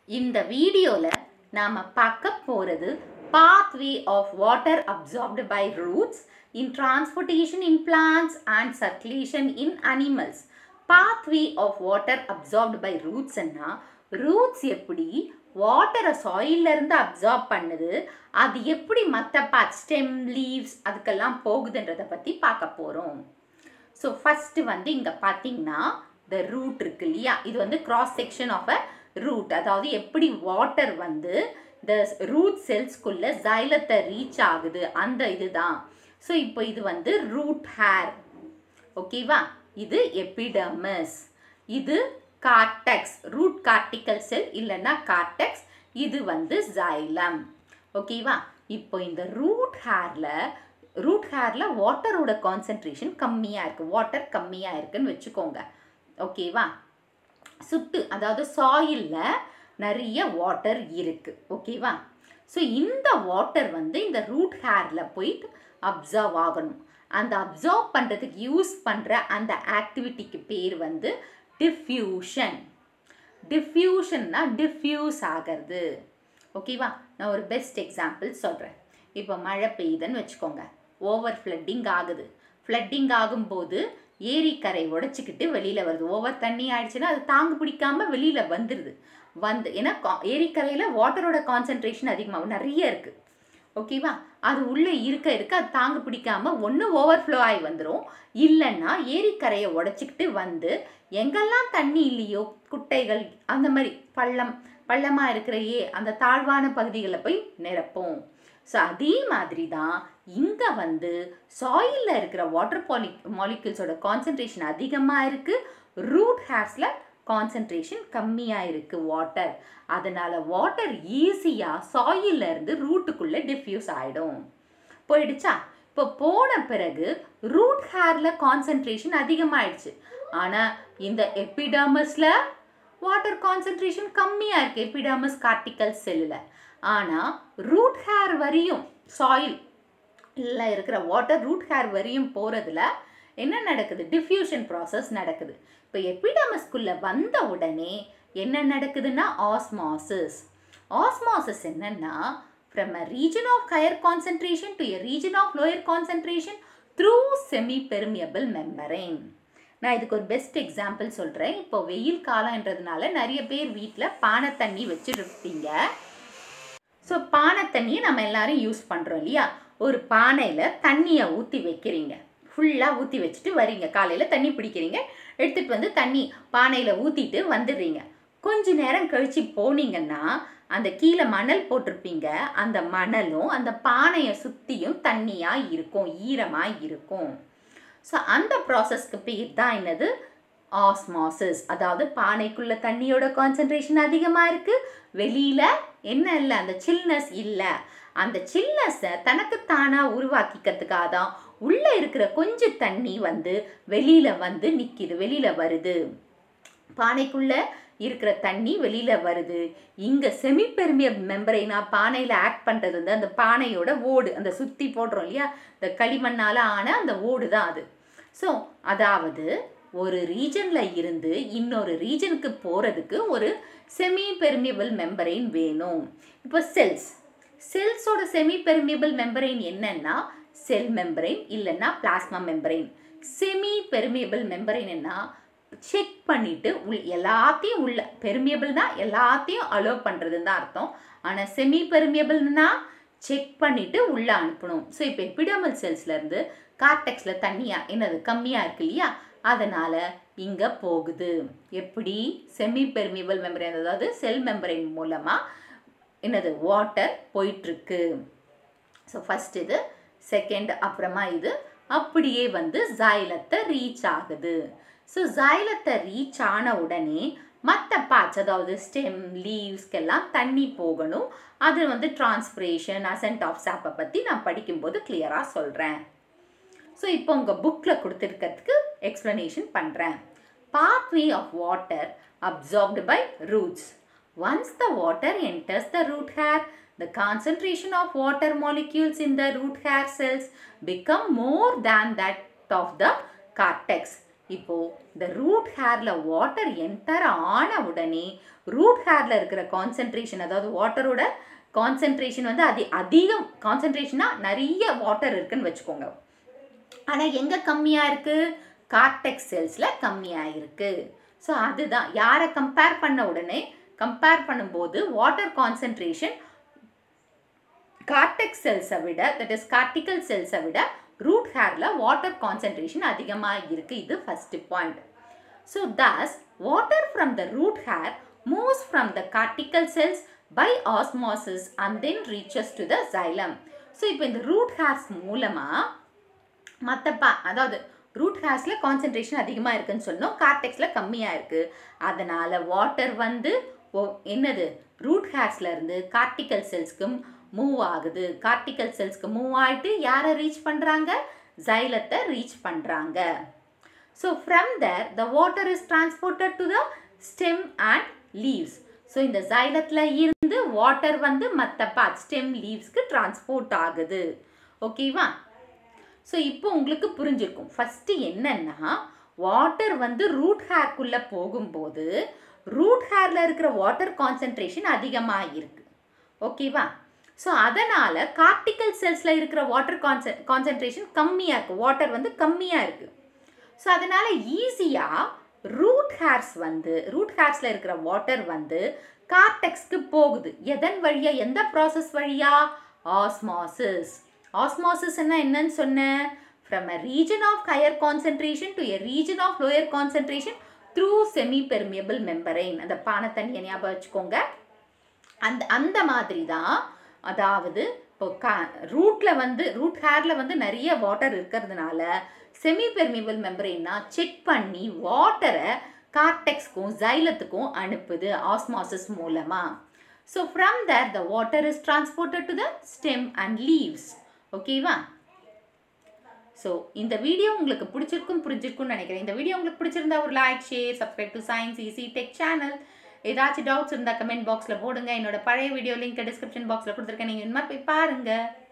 இந்த வீடியோவில் நாம் பார்க்க போகிறது pathway of water absorbed by roots in transportation in plants and circulation in animals. pathway of water absorbed by roots ன்னா roots எப்படி வாட்டரை இருந்து அப்சார்ப் பண்ணுது அது எப்படி மற்ற பார்ட் ஸ்டெம் லீவ்ஸ் அதுக்கெல்லாம் போகுதுன்றதை பற்றி பார்க்க போகிறோம் ஸோ ஃபஸ்ட்டு வந்து இங்கே பார்த்தீங்கன்னா த ரூட் இருக்கு இல்லையா இது வந்து cross section of a root அதாவது எப்படி வாட்டர் வந்து இந்த ரூட் செல்ஸ்குள்ளே ஜைலத்தை ரீச் ஆகுது அந்த இதுதான் ஸோ இப்போ இது வந்து ரூட் ஹேர் ஓகேவா இது எபிடர்மஸ் இது கார்டெக்ஸ் ரூட் கார்டிக்கல் செல் இல்லைன்னா கார்டெக்ஸ் இது வந்து ஜைலம் ஓகேவா இப்போ இந்த ரூட் ஹேரில் ரூட் ஹேரில் வாட்டரோட கான்சென்ட்ரேஷன் கம்மியாக இருக்குது வாட்டர் கம்மியாக இருக்குன்னு வச்சுக்கோங்க ஓகேவா சுட்டு அதாவது சாயிலில் நிறைய வாட்டர் இருக்குது ஓகேவா ஸோ இந்த வாட்டர் வந்து இந்த ரூட் ஹேரில் போயிட்டு அப்சர்வ் ஆகணும் அந்த அப்சர்வ் பண்ணுறதுக்கு யூஸ் பண்ணுற அந்த ஆக்டிவிட்டிக்கு பேர் வந்து டிஃப்யூஷன் டிஃப்யூஷன்னா டிஃப்யூஸ் ஆகிறது ஓகேவா நான் ஒரு பெஸ்ட் எக்ஸாம்பிள் சொல்கிறேன் இப்போ மழை பெய்யுதுன்னு வச்சுக்கோங்க ஓவர் ஃப்ளட்டிங் ஆகுது ஃப்ளட்டிங் ஆகும்போது ஏரிக்கரை உடைச்சிக்கிட்டு வெளியில் வருது ஓவர் தண்ணி ஆயிடுச்சுன்னா அது தாங்கு பிடிக்காம வெளியில் வந்துடுது வந்து ஏன்னா ஏரிக்கரையில் வாட்டரோட கான்சென்ட்ரேஷன் அதிகமாகும் நிறைய இருக்குது ஓகேவா அது உள்ளே இருக்க இருக்க அது தாங்கு பிடிக்காம ஒன்று ஓவர்ஃப்ளோ ஆகி வந்துடும் இல்லைன்னா ஏரிக்கரையை உடச்சிக்கிட்டு வந்து எங்கெல்லாம் தண்ணி இல்லையோ குட்டைகள் அந்த மாதிரி பள்ளம் பள்ளமாக இருக்கிற ஏ அந்த தாழ்வான பகுதிகளில் போய் நிரப்போம் ஸோ அதே மாதிரி தான் இங்கே வந்து சாயிலில் இருக்கிற வாட்டர் பாலி மாலிக்யூல்ஸோட கான்சன்ட்ரேஷன் அதிகமாக இருக்குது ரூட் ஹேர்ஸில் கான்சன்ட்ரேஷன் கம்மியாக இருக்குது வாட்டர் அதனால் வாட்டர் ஈஸியாக சாயிலிருந்து ரூட்டுக்குள்ளே டிஃப்யூஸ் ஆகிடும் போயிடுச்சா இப்போ போன பிறகு ரூட் ஹேரில் கான்சன்ட்ரேஷன் அதிகமாகிடுச்சு ஆனால் இந்த எபிடாமஸில் வாட்டர் கான்சன்ட்ரேஷன் கம்மியாக இருக்குது எபிடாமஸ் கார்டிக்கல் செல்லில் ஆனால் ரூட் ஹேர் வரையும் சாயில் இல்லை இருக்கிற வாட்டர் ரூட் ஹேர் வரையும் போகிறதுல என்ன நடக்குது டிஃப்யூஷன் ப்ராசஸ் நடக்குது இப்போ எபிடமஸ்குள்ளே வந்த உடனே என்ன நடக்குதுன்னா ஆஸ்மாசிஸ் ஆஸ்மாசிஸ் என்னன்னா from a region of higher concentration to a region of lower concentration through semi permeable membrane நான் இதுக்கு ஒரு பெஸ்ட் எக்ஸாம்பிள் சொல்கிறேன் இப்போ வெயில் காலன்றதுனால நிறைய பேர் வீட்டில் பானை தண்ணி வச்சுருப்பீங்க ஸோ பானை தண்ணியை நம்ம எல்லாரும் யூஸ் பண்ணுறோம் இல்லையா ஒரு பானையில் தண்ணியை ஊற்றி வைக்கிறீங்க ஃபுல்லாக ஊற்றி வச்சுட்டு வரீங்க காலையில் தண்ணி பிடிக்கிறீங்க எடுத்துகிட்டு வந்து தண்ணி பானையில் ஊற்றிட்டு வந்துடுறீங்க கொஞ்ச நேரம் கழித்து போனீங்கன்னா அந்த கீழே மணல் போட்டிருப்பீங்க அந்த மணலும் அந்த பானையை சுற்றியும் தண்ணியாக இருக்கும் ஈரமாக இருக்கும் ஸோ அந்த ப்ராசஸ்க்கு பேர் தான் என்னது ஆஸ்மாசிஸ் அதாவது பானைக்குள்ள தண்ணியோட கான்சன்ட்ரேஷன் அதிகமாக இருக்குது வெளியில் என்ன இல்லை அந்த சில்னஸ் இல்லை அந்த சில்னஸை தனக்குத்தானாக உருவாக்கிக்கிறதுக்காக தான் உள்ளே இருக்கிற கொஞ்சம் தண்ணி வந்து வெளியில் வந்து நிற்கிது வெளியில் வருது பானைக்குள்ளே இருக்கிற தண்ணி வெளியில் வருது இங்கே செமி பெருமிய மெம்பரைனா பானையில் ஆக்ட் பண்ணுறது வந்து அந்த பானையோட ஓடு அந்த சுற்றி போடுறோம் இல்லையா இந்த களிமண்ணால் ஆன அந்த ஓடு தான் அது ஸோ அதாவது ஒரு ரீஜனில் இருந்து இன்னொரு ரீஜனுக்கு போகிறதுக்கு ஒரு செமி பெர்மியபிள் மெம்பரைன் வேணும் இப்போ செல்ஸ் செல்ஸோட செமி பெர்மியபிள் மெம்பரைன் என்னன்னா செல் மெம்பரைன் இல்லைன்னா plasma membrane semi permeable membrane என்ன செக் பண்ணிட்டு உள் எல்லாத்தையும் உள்ள பெர்மியபிள்னா எல்லாத்தையும் அலோவ் பண்ணுறதுன்னு தான் அர்த்தம் ஆனால் செமி பெர்மியபிள்னா செக் பண்ணிட்டு உள்ளே அனுப்பணும் ஸோ இப்போ எபிடமல் செல்ஸ்லேருந்து கார்டெக்ஸில் தண்ணியாக என்னது கம்மியாக இருக்கு இல்லையா அதனால் இங்கே போகுது எப்படி செமி பெர்மியபிள் மெம்பரைன் அதாவது செல் மெம்பரைன் மூலமாக என்னது வாட்டர் போயிட்டுருக்கு ஸோ ஃபஸ்ட் இது செகண்ட் அப்புறமா இது அப்படியே வந்து ஜைலத்தை ரீச் ஆகுது ஸோ ஜைலத்தை ரீச் ஆன உடனே மற்ற பார்ட்ஸ் அதாவது ஸ்டெம் லீவ்ஸ்க்கெல்லாம் தண்ணி போகணும் அது வந்து டிரான்ஸ்பிரேஷன் அசன்ட் ஆஃப் சாப்பை பற்றி நான் படிக்கும்போது கிளியராக சொல்கிறேன் ஸோ இப்போ உங்கள் புக்கில் கொடுத்துருக்கிறதுக்கு எக்ஸ்ப்ளனேஷன் பண்ணுறேன் pathway of water absorbed by roots. Once the water enters the root hair, the concentration of water molecules in the root hair cells become more than that of the cortex. இப்போ இந்த root ஹேரில் water enter ஆன உடனே root ஹேரில் இருக்கிற concentration அதாவது வாட்டரோட concentration வந்து அதி அதிகம் கான்சென்ட்ரேஷனாக நிறைய வாட்டர் இருக்குன்னு வச்சுக்கோங்க ஆனால் எங்கே கம்மியாக இருக்குது கார்டெக்ஸ் செல்ஸில் கம்மியாக இருக்குது ஸோ அதுதான் யாரை கம்பேர் பண்ண உடனே கம்பேர் பண்ணும்போது வாட்டர் கான்சென்ட்ரேஷன் கார்டெக்ஸ் செல்ஸை விட தட் இஸ் கார்டிக்கல் செல்ஸை விட ரூட் ஹேரில் வாட்டர் கான்சென்ட்ரேஷன் அதிகமாக இருக்குது இது first point so thus water from the root hair moves from the cortical cells by osmosis and then reaches to the xylem so இப்போ இந்த root hairs மூலமாக மற்ற பா அதாவது ரூட் ஹேர்ஸில் கான்சென்ட்ரேஷன் அதிகமாக இருக்குன்னு சொன்னோம் கார்டெக்ஸில் கம்மியாக இருக்குது அதனால் வாட்டர் வந்து ஓ என்னது ரூட் ஹேர்ஸ்லேருந்து கார்டிக்கல் செல்ஸ்க்கு மூவ் ஆகுது கார்டிக்கல் செல்ஸ்க்கு மூவ் ஆகிட்டு யாரை ரீச் பண்ணுறாங்க ஜைலத்தை ரீச் பண்ணுறாங்க so from there the water is transported to the stem and leaves so இந்த ஜைலத்தில் இருந்து வாட்டர் வந்து மற்ற பார்ட் ஸ்டெம் லீவ்ஸ்க்கு டிரான்ஸ்போர்ட் ஆகுது ஓகேவா ஸோ இப்போ உங்களுக்கு புரிஞ்சிருக்கும் ஃபஸ்ட்டு என்னன்னா வாட்டர் வந்து ரூட் ஹேர்க்குள்ளே போகும்போது ரூட் ஹேரில் இருக்கிற வாட்டர் கான்சென்ட்ரேஷன் அதிகமாக இருக்குது ஓகேவா ஸோ அதனால் கார்டிக்கல் செல்ஸில் இருக்கிற வாட்டர் கான்சென் கான்சென்ட்ரேஷன் கம்மியாக இருக்குது வாட்டர் வந்து கம்மியாக இருக்குது ஸோ அதனால் ஈஸியாக ரூட் ஹேர்ஸ் வந்து ரூட் ஹேர்ஸில் இருக்கிற வாட்டர் வந்து கார்டெக்ஸ்க்கு போகுது எதன் வழியாக எந்த ப்ராசஸ் வழியாக ஆஸ்மாசிஸ் ஆஸ்மாசிஸ்னா என்னன்னு சொன்னேன் from a region of higher concentration to a region of lower concentration through semi permeable membrane அந்த பானை தண்ணியை ஞாபகம் வச்சுக்கோங்க அந்த அந்த மாதிரி தான் அதாவது இப்போ கா ரூட்டில் வந்து ரூட் ஹேரில் வந்து நிறைய வாட்டர் இருக்கிறதுனால செமி பெர்மிபிள் மெம்பரைன்னா செக் பண்ணி வாட்டரை கார்டெக்ஸ்க்கும் ஜைலத்துக்கும் அனுப்புது ஆஸ்மாசிஸ் மூலமாக so from there the water is transported to the stem and leaves ஓகேவா ஸோ இந்த வீடியோ உங்களுக்கு பிடிச்சிருக்கும் புரிஞ்சிருக்கும்னு நினைக்கிறேன் இந்த வீடியோ உங்களுக்கு பிடிச்சிருந்தா ஒரு like share subscribe to science easy tech channel ஏதாச்சும் டவுட்ஸ் இருந்தால் கமெண்ட் பாக்ஸில் போடுங்க என்னோட பழைய வீடியோ லிங்க் டிஸ்கிரிப்ஷன் பாக்ஸில் கொடுத்துருக்கேன் நீங்கள் இந்த மாதிரி போய் பாருங்கள்